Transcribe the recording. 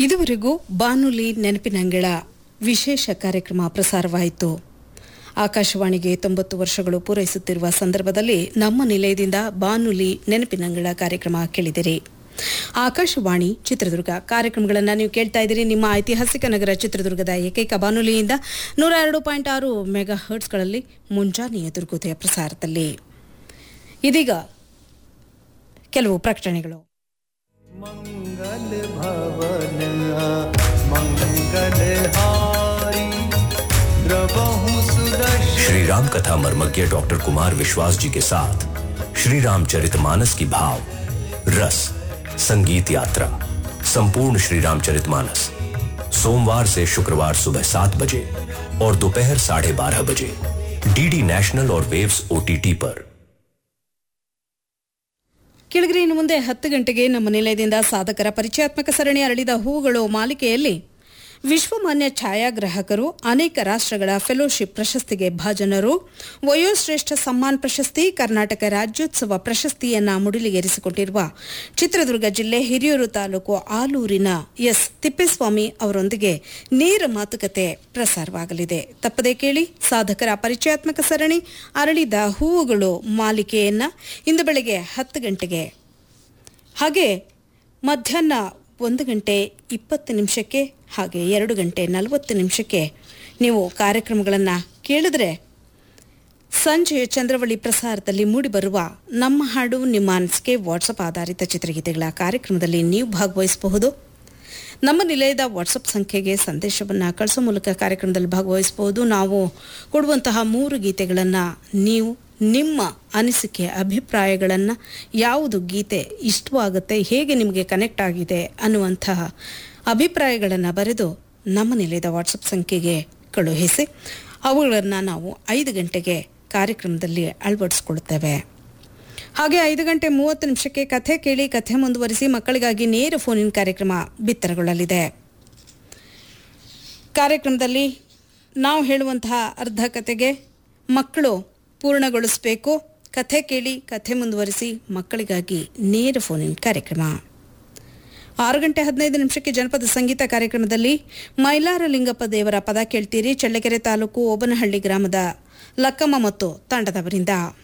ಇದುವರೆಗೂ ಬಾನುಲಿ ನೆನಪಿನಂಗಳ ವಿಶೇಷ ಕಾರ್ಯಕ್ರಮ ಪ್ರಸಾರವಾಯಿತು ಆಕಾಶವಾಣಿಗೆ ತೊಂಬತ್ತು ವರ್ಷಗಳು ಪೂರೈಸುತ್ತಿರುವ ಸಂದರ್ಭದಲ್ಲಿ ನಮ್ಮ ನಿಲಯದಿಂದ ಬಾನುಲಿ ನೆನಪಿನಂಗಳ ಕಾರ್ಯಕ್ರಮ ಕೇಳಿದಿರಿ ಆಕಾಶವಾಣಿ ಚಿತ್ರದುರ್ಗ ಕಾರ್ಯಕ್ರಮಗಳನ್ನು ನೀವು ಕೇಳ್ತಾ ಇದ್ದೀರಿ ನಿಮ್ಮ ಐತಿಹಾಸಿಕ ನಗರ ಚಿತ್ರದುರ್ಗದ ಏಕೈಕ ಬಾನುಲಿಯಿಂದ ನೂರ ಎರಡು ಪಾಯಿಂಟ್ ಆರು ಮೆಗಾ ಹರ್ಟ್ಸ್ಗಳಲ್ಲಿ ಮುಂಜಾನೆಯ ದುರ್ಗೋದಯ ಪ್ರಸಾರದಲ್ಲಿ ಇದೀಗ ಕೆಲವು ಪ್ರಕಟಣೆಗಳು मंगल भवन मंगल हारी द्रवहु सुदर्शन श्री राम कथा मर्मज्ञ डॉक्टर कुमार विश्वास जी के साथ श्री रामचरितमानस की भाव रस संगीत यात्रा संपूर्ण श्री रामचरितमानस सोमवार से शुक्रवार सुबह सात बजे और दोपहर साढ़े बारह बजे डीडी नेशनल और वेव्स ओटीटी पर ಕೆಳಗರೆ ಇನ್ನು ಮುಂದೆ ಹತ್ತು ಗಂಟೆಗೆ ನಮ್ಮ ನಿಲಯದಿಂದ ಸಾಧಕರ ಪರಿಚಯಾತ್ಮಕ ಸರಣಿ ಅರಳಿದ ಹೂಗಳು ಮಾಲಿಕೆಯಲ್ಲಿ ವಿಶ್ವಮಾನ್ಯ ಛಾಯಾಗ್ರಾಹಕರು ಅನೇಕ ರಾಷ್ಟ್ರಗಳ ಫೆಲೋಶಿಪ್ ಪ್ರಶಸ್ತಿಗೆ ಭಾಜನರು ವಯೋಶ್ರೇಷ್ಠ ಸಮ್ಮಾನ್ ಪ್ರಶಸ್ತಿ ಕರ್ನಾಟಕ ರಾಜ್ಯೋತ್ಸವ ಪ್ರಶಸ್ತಿಯನ್ನ ಮುಡಿಲಿಗೇರಿಸಿಕೊಂಡಿರುವ ಚಿತ್ರದುರ್ಗ ಜಿಲ್ಲೆ ಹಿರಿಯೂರು ತಾಲೂಕು ಆಲೂರಿನ ಎಸ್ ತಿಪ್ಪೇಸ್ವಾಮಿ ಅವರೊಂದಿಗೆ ನೇರ ಮಾತುಕತೆ ಪ್ರಸಾರವಾಗಲಿದೆ ತಪ್ಪದೆ ಕೇಳಿ ಸಾಧಕರ ಪರಿಚಯಾತ್ಮಕ ಸರಣಿ ಅರಳಿದ ಹೂವುಗಳು ಮಾಲಿಕೆಯನ್ನ ಇಂದು ಬೆಳಗ್ಗೆ ಹತ್ತು ಗಂಟೆಗೆ ಹಾಗೆ ಮಧ್ಯಾಹ್ನ ಒಂದು ಗಂಟೆ ಇಪ್ಪತ್ತು ನಿಮಿಷಕ್ಕೆ ಹಾಗೆ ಎರಡು ಗಂಟೆ ನಲವತ್ತು ನಿಮಿಷಕ್ಕೆ ನೀವು ಕಾರ್ಯಕ್ರಮಗಳನ್ನು ಕೇಳಿದ್ರೆ ಸಂಜೆಯ ಚಂದ್ರವಳ್ಳಿ ಪ್ರಸಾರದಲ್ಲಿ ಮೂಡಿಬರುವ ನಮ್ಮ ಹಾಡು ನಿಮ್ಮ ಅನಿಸಿಕೆ ವಾಟ್ಸಪ್ ಆಧಾರಿತ ಚಿತ್ರಗೀತೆಗಳ ಕಾರ್ಯಕ್ರಮದಲ್ಲಿ ನೀವು ಭಾಗವಹಿಸಬಹುದು ನಮ್ಮ ನಿಲಯದ ವಾಟ್ಸಪ್ ಸಂಖ್ಯೆಗೆ ಸಂದೇಶವನ್ನು ಕಳಿಸೋ ಮೂಲಕ ಕಾರ್ಯಕ್ರಮದಲ್ಲಿ ಭಾಗವಹಿಸಬಹುದು ನಾವು ಕೊಡುವಂತಹ ಮೂರು ಗೀತೆಗಳನ್ನು ನೀವು ನಿಮ್ಮ ಅನಿಸಿಕೆ ಅಭಿಪ್ರಾಯಗಳನ್ನು ಯಾವುದು ಗೀತೆ ಇಷ್ಟವಾಗುತ್ತೆ ಹೇಗೆ ನಿಮಗೆ ಕನೆಕ್ಟ್ ಆಗಿದೆ ಅನ್ನುವಂತಹ ಅಭಿಪ್ರಾಯಗಳನ್ನು ಬರೆದು ನಮ್ಮ ನಿಲಯದ ವಾಟ್ಸಪ್ ಸಂಖ್ಯೆಗೆ ಕಳುಹಿಸಿ ಅವುಗಳನ್ನು ನಾವು ಐದು ಗಂಟೆಗೆ ಕಾರ್ಯಕ್ರಮದಲ್ಲಿ ಅಳವಡಿಸ್ಕೊಳ್ತೇವೆ ಹಾಗೆ ಐದು ಗಂಟೆ ಮೂವತ್ತು ನಿಮಿಷಕ್ಕೆ ಕಥೆ ಕೇಳಿ ಕಥೆ ಮುಂದುವರಿಸಿ ಮಕ್ಕಳಿಗಾಗಿ ನೇರ ಫೋನಿನ ಕಾರ್ಯಕ್ರಮ ಬಿತ್ತರಗೊಳ್ಳಲಿದೆ ಕಾರ್ಯಕ್ರಮದಲ್ಲಿ ನಾವು ಹೇಳುವಂತಹ ಅರ್ಧ ಕತೆಗೆ ಮಕ್ಕಳು ಪೂರ್ಣಗೊಳಿಸಬೇಕು ಕಥೆ ಕೇಳಿ ಕಥೆ ಮುಂದುವರಿಸಿ ಮಕ್ಕಳಿಗಾಗಿ ನೇರ ಫೋನಿನ ಕಾರ್ಯಕ್ರಮ ಆರು ಗಂಟೆ ಹದಿನೈದು ನಿಮಿಷಕ್ಕೆ ಜನಪದ ಸಂಗೀತ ಕಾರ್ಯಕ್ರಮದಲ್ಲಿ ಮೈಲಾರ ಲಿಂಗಪ್ಪ ದೇವರ ಪದ ಕೇಳ್ತೀರಿ ಚಳ್ಳಕೆರೆ ತಾಲೂಕು ಓಬನಹಳ್ಳಿ ಗ್ರಾಮದ ಲಕ್ಕಮ್ಮ ಮತ್ತು ತಂಡದವರಿಂದ